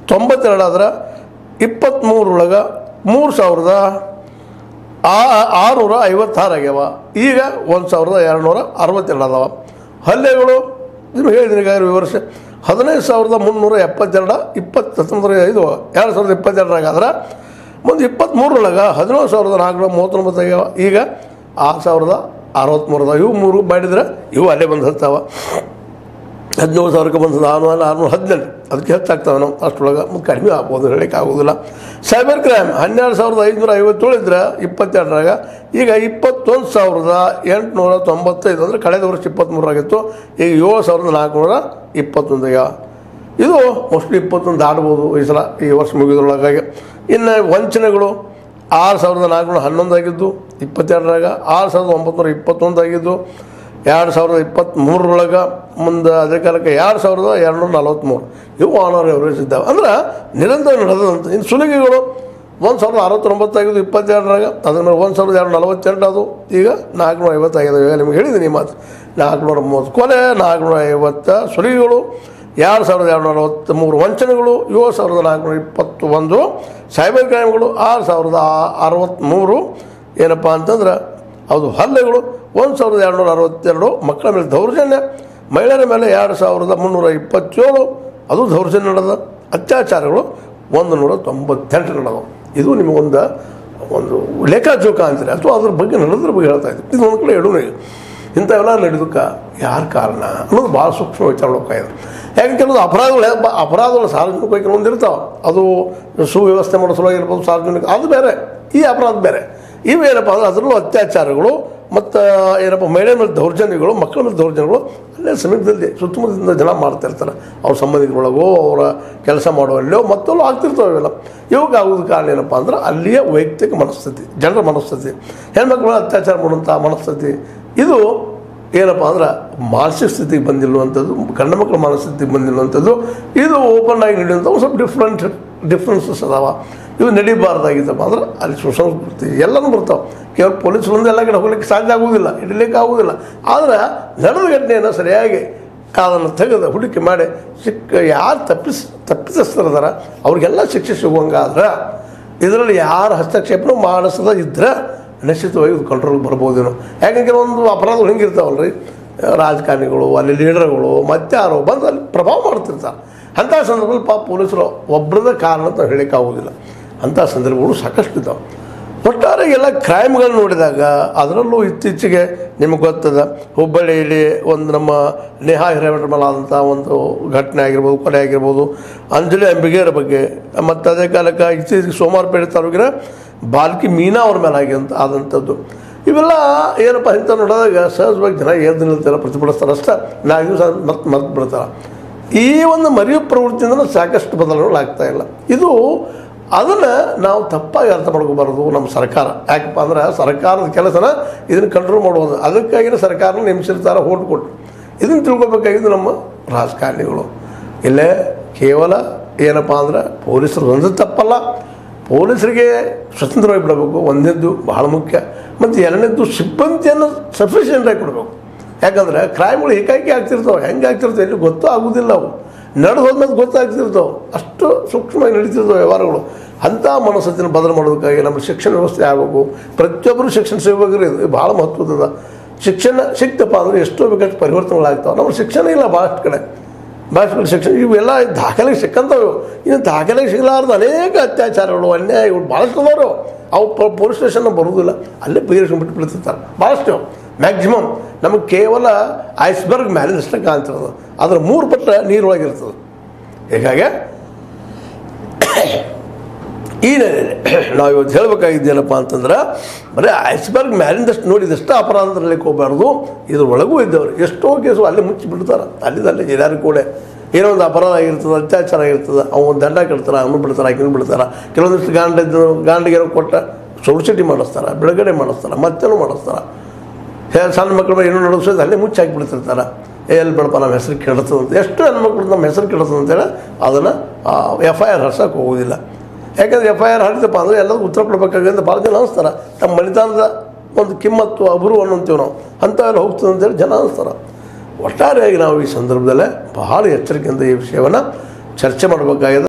ತೊಂಬತ್ತೆರಡು ಆದ್ರೆ ಇಪ್ಪತ್ತ್ಮೂರೊಳಗೆ ಮೂರು ಸಾವಿರದ ಆ ಆರುನೂರ ಐವತ್ತಾರು ಆಗ್ಯಾವ ಈಗ ಒಂದು ಸಾವಿರದ ಎರಡುನೂರ ಅರವತ್ತೆರಡು ಅದಾವ ಹಲ್ಲೆಗಳು ನಿಮ್ಗೆ ಹೇಳಿದ್ದೀನಿ ಈಗ ವಿವರಿಸಿ ಹದಿನೈದು ಸಾವಿರದ ಮುನ್ನೂರ ಎಪ್ಪತ್ತೆರಡು ಇಪ್ಪತ್ತು ಹತ್ತೊಂಬತ್ತು ಇದು ಎರಡು ಸಾವಿರದ ಇಪ್ಪತ್ತೆರಡರಾಗ ಆದ್ರೆ ಮುಂದೆ ಇಪ್ಪತ್ತ್ಮೂರರೊಳಗೆ ಹದಿನೇಳು ಸಾವಿರದ ನಾಲ್ಕುನೂರ ಮೂವತ್ತೊಂಬತ್ತು ಆಗ್ಯಾವ ಈಗ ಆರು ಸಾವಿರದ ಅರವತ್ತ್ಮೂರು ಅದಾವ ಇವು ಮೂರು ಮಾಡಿದ್ರೆ ಇವು ಅಲ್ಲೇ ಬಂದು ಹತ್ತಾವ ಹದಿನೇಳು ಸಾವಿರಕ್ಕೆ ಬಂದದ್ದು ಆರುನೂರ ಆರುನೂರ ಹದಿನೆಂಟು ಅದಕ್ಕೆ ಹೆಚ್ಚಾಗ್ತವೆ ನಾವು ಅಷ್ಟರೊಳಗೆ ಮತ್ತೆ ಕಡಿಮೆ ಆಗ್ಬೋದು ಹೇಳಕ್ಕೆ ಆಗೋದಿಲ್ಲ ಸೈಬರ್ ಕ್ರೈಮ್ ಹನ್ನೆರಡು ಸಾವಿರದ ಐದುನೂರ ಐವತ್ತೇಳು ಇದ್ರೆ ಇಪ್ಪತ್ತೆರಡರಾಗ ಈಗ ಇಪ್ಪತ್ತೊಂದು ಸಾವಿರದ ಎಂಟುನೂರ ತೊಂಬತ್ತೈದು ಅಂದರೆ ಕಳೆದ ವರ್ಷ ಇಪ್ಪತ್ತ್ಮೂರಾಗಿತ್ತು ಈಗ ಏಳು ಸಾವಿರದ ನಾಲ್ಕುನೂರ ಇಪ್ಪತ್ತೊಂದು ಈಗ ಇದು ಮೋಸ್ಟ್ಲಿ ಇಪ್ಪತ್ತೊಂದು ದಾಟ್ಬೋದು ಈ ಸಲ ಈ ವರ್ಷ ಮುಗಿದ್ರೊಳಗಾಗಿ ಇನ್ನು ವಂಚನೆಗಳು ಆರು ಸಾವಿರದ ನಾಲ್ಕುನೂರ ಹನ್ನೊಂದು ಆಗಿದ್ದು ಇಪ್ಪತ್ತೆರಡರಾಗ ಆರು ಸಾವಿರದ ಒಂಬತ್ತುನೂರ ಇಪ್ಪತ್ತೊಂದು ಆಗಿದ್ದು ಎರಡು ಸಾವಿರದ ಇಪ್ಪತ್ತ್ಮೂರರೊಳಗೆ ಮುಂದೆ ಅದೇ ಕಾಲಕ್ಕೆ ಎರಡು ಸಾವಿರದ ಎರಡುನೂರ ನಲವತ್ತ್ಮೂರು ಇವು ಆನರ್ ಎವರೇಜ್ ಇದ್ದಾವೆ ಅಂದ್ರೆ ನಿರಂತರ ನಡೆದಂತ ಇನ್ನು ಸುಲಿಗೆಗಳು ಒಂದು ಸಾವಿರದ ಅರವತ್ತೊಂಬತ್ತಾಗಿದ್ದು ಇಪ್ಪತ್ತೆರಡರಾಗ ಅದ್ರ ಮೇಲೆ ಒಂದು ಸಾವಿರದ ಎರಡು ನಲವತ್ತೆಂಟು ಅದು ಈಗ ನಾಲ್ಕುನೂರ ಐವತ್ತಾಗಿದೆ ಈಗ ನಿಮ್ಗೆ ಹೇಳಿದ್ದೀನಿ ಈ ಮಾತು ನಾಲ್ಕುನೂರ ಮೂವತ್ತು ಕೊಲೆ ನಾಲ್ಕುನೂರ ಐವತ್ತ ಸುಲಿಗೆಗಳು ಎರಡು ಸಾವಿರದ ಎರಡು ನಲವತ್ತ್ಮೂರು ವಂಚನೆಗಳು ಏಳು ಸಾವಿರದ ನಾಲ್ಕುನೂರ ಇಪ್ಪತ್ತು ಒಂದು ಸೈಬರ್ ಕ್ರೈಮ್ಗಳು ಆರು ಸಾವಿರದ ಅರವತ್ತ್ಮೂರು ಏನಪ್ಪ ಅಂತಂದ್ರೆ ಅದು ಹಲ್ಲೆಗಳು ಒಂದು ಸಾವಿರದ ಎರಡುನೂರ ಅರವತ್ತೆರಡು ಮಕ್ಕಳ ಮೇಲೆ ದೌರ್ಜನ್ಯ ಮಹಿಳೆಯರ ಮೇಲೆ ಎರಡು ಸಾವಿರದ ಮುನ್ನೂರ ಇಪ್ಪತ್ತೇಳು ಅದು ದೌರ್ಜನ್ಯ ನಡೆದ ಅತ್ಯಾಚಾರಗಳು ಒಂದು ನೂರ ತೊಂಬತ್ತೆಂಟು ನಡೆದವು ಇದು ನಿಮಗೊಂದು ಒಂದು ಲೆಕ್ಕಾಜೋಕ ಅಂತೀರಿ ಅಥವಾ ಅದ್ರ ಬಗ್ಗೆ ನಡೆದ್ರ ಬಗ್ಗೆ ಹೇಳ್ತಾ ಇದ್ದೆ ಇದು ಒಂದು ಕಡೆ ಎಡೂನೇ ಇಂಥವೆಲ್ಲ ನಡೆದಕ್ಕೆ ಯಾರು ಕಾರಣ ಅನ್ನೋದು ಭಾಳ ಸೂಕ್ಷ್ಮ ವಿಚಾರಬೇಕಾಗಿದೆ ಯಾಕೆ ಕೆಲವೊಂದು ಅಪರಾಧಗಳು ಯಾವ- ಅಪರಾಧಗಳು ಸಾರ್ವಜನಿಕವಾಗಿ ಕೆಲವೊಂದು ಇರ್ತಾವೆ ಅದು ಸುವ್ಯವಸ್ಥೆ ಮಾಡೋ ಸಲುವಾಗಿ ಇರ್ಬೋದು ಸಾರ್ವಜನಿಕ ಅದು ಬೇರೆ ಈ ಅಪರಾಧ ಬೇರೆ ಇವೇನಪ್ಪ ಅಂದ್ರೆ ಅದರಲ್ಲೂ ಅತ್ಯಾಚಾರಗಳು ಮತ್ತು ಏನಪ್ಪ ಮಹಿಳೆ ಮೇಲೆ ದೌರ್ಜನ್ಯಗಳು ಮಕ್ಕಳ ಮೇಲೆ ದೌರ್ಜನ್ಯಗಳು ಅಲ್ಲೇ ಸಮೀಪದಲ್ಲಿ ಸುತ್ತಮುತ್ತಲಿಂದ ಜನ ಮಾಡ್ತಾ ಇರ್ತಾರೆ ಅವ್ರ ಸಂಬಂಧಿಕರೊಳಗೋ ಅವರ ಕೆಲಸ ಮಾಡುವಲ್ಲೋ ಮತ್ತಲ್ಲೂ ಆಗ್ತಿರ್ತಾವೆ ಇವೆಲ್ಲ ಇವಾಗ ಆಗೋದು ಕಾರಣ ಏನಪ್ಪ ಅಂದ್ರೆ ಅಲ್ಲಿಯ ವೈಯಕ್ತಿಕ ಮನಸ್ಥಿತಿ ಜನರ ಮನಸ್ಥಿತಿ ಹೆಣ್ಮಕ್ಳ ಮೇಲೆ ಅತ್ಯಾಚಾರ ಮಾಡುವಂಥ ಮನಸ್ಥಿತಿ ಇದು ಏನಪ್ಪ ಅಂದ್ರೆ ಮಾನಸಿಕ ಸ್ಥಿತಿಗೆ ಬಂದಿರುವಂಥದ್ದು ಗಂಡು ಮಕ್ಕಳ ಮಾನಸಿಕ ಸ್ಥಿತಿಗೆ ಬಂದಿರುವಂಥದ್ದು ಇದು ಓಪನ್ ಆಗಿ ನಡೆಯುವಂಥ ಒಂದು ಸ್ವಲ್ಪ ಡಿಫ್ರೆಂಟ್ ಡಿಫ್ರೆನ್ಸಸ್ ಅದಾವ ಇವು ನಡೀಬಾರ್ದಾಗಿತ್ತಪ್ಪ ಅಂದ್ರೆ ಅಲ್ಲಿ ಸುಸಂಸ್ಕೃತಿ ಎಲ್ಲನೂ ಬರ್ತಾವೆ ಕೇವಲ ಪೊಲೀಸ್ ಒಂದು ಎಲ್ಲ ಕಡೆ ಹೋಗ್ಲಿಕ್ಕೆ ಸಾಧ್ಯ ಆಗುವುದಿಲ್ಲ ಹಿಡಿಲಿಕ್ಕೆ ಆಗುವುದಿಲ್ಲ ಆದರೆ ನಡೆದ ಘಟನೆಯನ್ನು ಸರಿಯಾಗಿ ಅದನ್ನು ತೆಗೆದು ಹುಡುಕಿ ಮಾಡಿ ಸಿಕ್ಕ ಯಾರು ತಪ್ಪಿಸ್ ತಪ್ಪಿತಸ್ಥರದಾರ ಅವ್ರಿಗೆಲ್ಲ ಶಿಕ್ಷೆ ಸಿಗುವಂಗಾದ್ರೆ ಇದರಲ್ಲಿ ಯಾರ ಹಸ್ತಕ್ಷೇಪನೂ ಮಾಡಿಸದ ಇದ್ರೆ ನಿಶ್ಚಿತವಾಗಿ ಇದು ಕಂಟ್ರೋಲ್ಗೆ ಬರ್ಬೋದೇನೋ ಯಾಕಂದ್ರೆ ಕೆಲವೊಂದು ಅಪರಾಧಗಳು ಹಿಂಗಿರ್ತಾವಲ್ರಿ ರಾಜಕಾರಣಿಗಳು ಅಲ್ಲಿ ಲೀಡರ್ಗಳು ಮತ್ತಾರೋ ಬಂದು ಅಲ್ಲಿ ಪ್ರಭಾವ ಮಾಡ್ತಿರ್ತಾರೆ ಅಂಥ ಸಂದರ್ಭದಲ್ಲಿ ಪಾಪ ಪೊಲೀಸರು ಒಬ್ಬರದ ಕಾರಣ ಅಂತ ಹೇಳಕ್ಕೆ ಆಗೋದಿಲ್ಲ ಅಂಥ ಸಂದರ್ಭಗಳು ಸಾಕಷ್ಟು ಇದ್ದಾವೆ ಒಟ್ಟಾರೆ ಎಲ್ಲ ಕ್ರೈಮ್ಗಳು ನೋಡಿದಾಗ ಅದರಲ್ಲೂ ಇತ್ತೀಚೆಗೆ ನಿಮಗೆ ಗೊತ್ತದ ಹುಬ್ಬಳ್ಳಿಯಲ್ಲಿ ಒಂದು ನಮ್ಮ ನೇಹಾ ಹಿರೇಮಠಮಲಾದಂಥ ಒಂದು ಘಟನೆ ಆಗಿರ್ಬೋದು ಕೊಲೆ ಆಗಿರ್ಬೋದು ಅಂಜಲಿ ಅಂಬಿಗೆಯರ ಬಗ್ಗೆ ಮತ್ತು ಅದೇ ಕಾಲಕ್ಕೆ ಇತ್ತೀಚೆಗೆ ಸೋಮವಾರಪೇಟೆ ತಾಲೂಕಿನ ಬಾಲ್ಕಿ ಮೀನಾ ಅವ್ರ ಮೇಲೆ ಆಗಿಂತ ಆದಂಥದ್ದು ಇವೆಲ್ಲ ಏನಪ್ಪ ಇಂಥ ನೋಡಿದಾಗ ಸಹಜವಾಗಿ ಜನ ಎದ್ದು ನಿಲ್ತಾರೆ ಪ್ರತಿಭಟಿಸ್ತಾರೆ ಅಷ್ಟೇ ನಾಲ್ಕು ದಿವಸ ಮತ್ತೆ ಮರ್ತು ಬಿಡ್ತಾರೆ ಈ ಒಂದು ಮರೆಯು ಪ್ರವೃತ್ತಿಯಿಂದ ಸಾಕಷ್ಟು ಬದಲಾವಣೆಗಳು ಆಗ್ತಾ ಇಲ್ಲ ಇದು ಅದನ್ನು ನಾವು ತಪ್ಪಾಗಿ ಅರ್ಥ ಮಾಡ್ಕೋಬಾರ್ದು ನಮ್ಮ ಸರ್ಕಾರ ಯಾಕಪ್ಪ ಅಂದ್ರೆ ಸರ್ಕಾರದ ಕೆಲಸನ ಇದನ್ನು ಕಂಟ್ರೋಲ್ ಮಾಡುವುದು ಅದಕ್ಕಾಗಿನೇ ಸರ್ಕಾರನ ನೇಮಿಸಿರ್ತಾರೆ ಓಟ್ ಕೊಟ್ಟು ಇದನ್ನು ತಿಳ್ಕೊಬೇಕಾಗಿದ್ದು ನಮ್ಮ ರಾಜಕಾರಣಿಗಳು ಇಲ್ಲೇ ಕೇವಲ ಏನಪ್ಪ ಅಂದ್ರೆ ಪೊಲೀಸರು ಒಂದು ತಪ್ಪಲ್ಲ ಪೊಲೀಸರಿಗೆ ಸ್ವತಂತ್ರವಾಗಿ ಬಿಡಬೇಕು ಒಂದನೇದ್ದು ಬಹಳ ಮುಖ್ಯ ಮತ್ತು ಎರಡನೇದ್ದು ಸಿಬ್ಬಂದಿಯನ್ನು ಸಫಿಷಿಯೆಂಟಾಗಿ ಕೊಡಬೇಕು ಯಾಕಂದ್ರೆ ಕ್ರೈಮ್ಗಳು ಏಕಾಏಕಿ ಆಗ್ತಿರ್ತಾವೆ ಹೆಂಗೆ ಆಗ್ತಿರ್ತಾವೆ ಇಲ್ಲಿ ಗೊತ್ತೂ ಆಗೋದಿಲ್ಲ ಅವು ನಡೆದು ಹೋದ್ಮೇಲೆ ಗೊತ್ತಾಗ್ತಿರ್ತಾವೆ ಅಷ್ಟು ಸೂಕ್ಷ್ಮವಾಗಿ ನಡೀತಿರ್ತಾವೆ ವ್ಯವಹಾರಗಳು ಅಂಥ ಮನಸ್ಥಿತಿನ ಬದಲು ಮಾಡೋದಕ್ಕಾಗಿ ನಮ್ಮ ಶಿಕ್ಷಣ ವ್ಯವಸ್ಥೆ ಆಗಬೇಕು ಪ್ರತಿಯೊಬ್ಬರು ಶಿಕ್ಷಣ ಸಿಗಬೇಕ್ರಿ ಇದು ಭಾಳ ಮಹತ್ವದ ಶಿಕ್ಷಣ ಸಿಕ್ತಪ್ಪ ಅಂದರೆ ಎಷ್ಟೋ ಬೇಕಾಷ್ಟು ಪರಿವರ್ತನೆಗಳಾಗ್ತಾವೆ ನಮ್ಮ ಶಿಕ್ಷಣ ಇಲ್ಲ ಭಾಳಷ್ಟು ಕಡೆ ಭಾಷೆ ಶಿಕ್ಷಣ ಇವೆಲ್ಲ ದಾಖಲೆಗೆ ಸಿಕ್ಕಂಥವು ಇನ್ನು ದಾಖಲೆಗೆ ಸಿಗಲಾರ್ದ ಅನೇಕ ಅತ್ಯಾಚಾರಗಳು ಅನ್ಯಾಯಗಳು ಭಾಳಷ್ಟು ಅದಾರು ಅವು ಪೊಲೀಸ್ ಸ್ಟೇಷನ್ ಬರೋದಿಲ್ಲ ಅಲ್ಲೇ ಬಗೆಹರಿಸ್ಕೊಂಡ್ಬಿಟ್ಟು ಬಿಡ್ತಿರ್ತಾರೆ ಭಾಳಷ್ಟು ಮ್ಯಾಕ್ಸಿಮಮ್ ನಮಗೆ ಕೇವಲ ಐಸ್ಬರ್ಗ್ ಮ್ಯಾಲಿನಷ್ಟೇ ಕಾಣ್ತಿರೋದು ಅದ್ರ ಮೂರು ಪಟ್ಟ ನೀರೊಳಗಿರ್ತದೆ ಹೀಗಾಗಿ ಈ ನೆಲೆಯಲ್ಲಿ ನಾವು ಇವತ್ತು ಹೇಳಬೇಕಾಗಿದ್ದೇನಪ್ಪ ಅಂತಂದ್ರೆ ಬರೀ ಐಸ್ಬರ್ಗ್ ಮ್ಯಾಲಿಂದಷ್ಟು ನೋಡಿದಷ್ಟು ಅಪರಾಧದಲ್ಲಿ ಹೋಗಬಾರ್ದು ಇದ್ರ ಒಳಗೂ ಇದ್ದವ್ರು ಎಷ್ಟೋ ಕೇಸು ಅಲ್ಲೇ ಮುಚ್ಚಿ ಬಿಡ್ತಾರೆ ಅಲ್ಲಿಂದಲ್ಲೇ ಎಲ್ಲರೂ ಕೂಡ ಏನೋ ಒಂದು ಅಪರಾಧ ಆಗಿರ್ತದೆ ಅತ್ಯಾಚಾರ ಆಗಿರ್ತದೆ ಅವ್ನು ಒಂದು ದಂಡ ಕಟ್ತಾರೆ ಅವನು ಬಿಡ್ತಾರೆ ಆಕಿನೂ ಬಿಡ್ತಾರೆ ಕೆಲವೊಂದಿಷ್ಟು ಗಾಂಡ ಗಾಂಡಿಗೆ ಏನೋ ಕೊಟ್ಟ ಸೊಸೈಟಿ ಮಾಡಿಸ್ತಾರೆ ಬಿಡುಗಡೆ ಮಾಡಿಸ್ತಾರೆ ಮತ್ತೇನೋ ಮಾಡಿಸ್ತಾರೆ ಹೇ ಸಣ್ಣ ಮಕ್ಕಳ ಮೇಲೆ ಏನೋ ನಡೆಸೋದು ಅಲ್ಲೇ ಮುಚ್ಚಿ ಹಾಕಿಬಿಡ್ತಿರ್ತಾರೆ ಏ ಎಲ್ಲಿ ಬಿಡಪ್ಪ ನಮ್ಮ ಹೆಸರು ಕೆಡ್ತದೆ ಅಂತ ಎಷ್ಟು ಹೆಣ್ಮಕ್ಳು ನಮ್ಮ ಹೆಸರು ಕೆಡ್ತದೆ ಅಂತೇಳಿ ಅದನ್ನು ಎಫ್ ಐ ಆರ್ ಹರ್ಸೋಕೆ ಹೋಗೋದಿಲ್ಲ ಯಾಕಂದ್ರೆ ಎಫ್ ಐ ಆರ್ ಹಾಡಿದಪ್ಪ ಅಂದರೆ ಎಲ್ಲದೂ ಉತ್ತರ ಕೊಡಬೇಕಾಗಿದೆ ಭಾಳ ಜನ ಅನಿಸ್ತಾರೆ ತಮ್ಮ ಮಣಿತಾನದ ಒಂದು ಕಿಮ್ಮತ್ತು ಅಬರು ಅನ್ನೋಂತೀವಿ ನಾವು ಅಂಥವೆಲ್ಲ ಹೋಗ್ತದೆ ಅಂತೇಳಿ ಜನ ಅನಿಸ್ತಾರೆ ಒಟ್ಟಾರೆಯಾಗಿ ನಾವು ಈ ಸಂದರ್ಭದಲ್ಲೇ ಬಹಳ ಎಚ್ಚರಿಕೆಯಿಂದ ಈ ವಿಷಯವನ್ನು ಚರ್ಚೆ ಮಾಡಬೇಕಾಗಿದೆ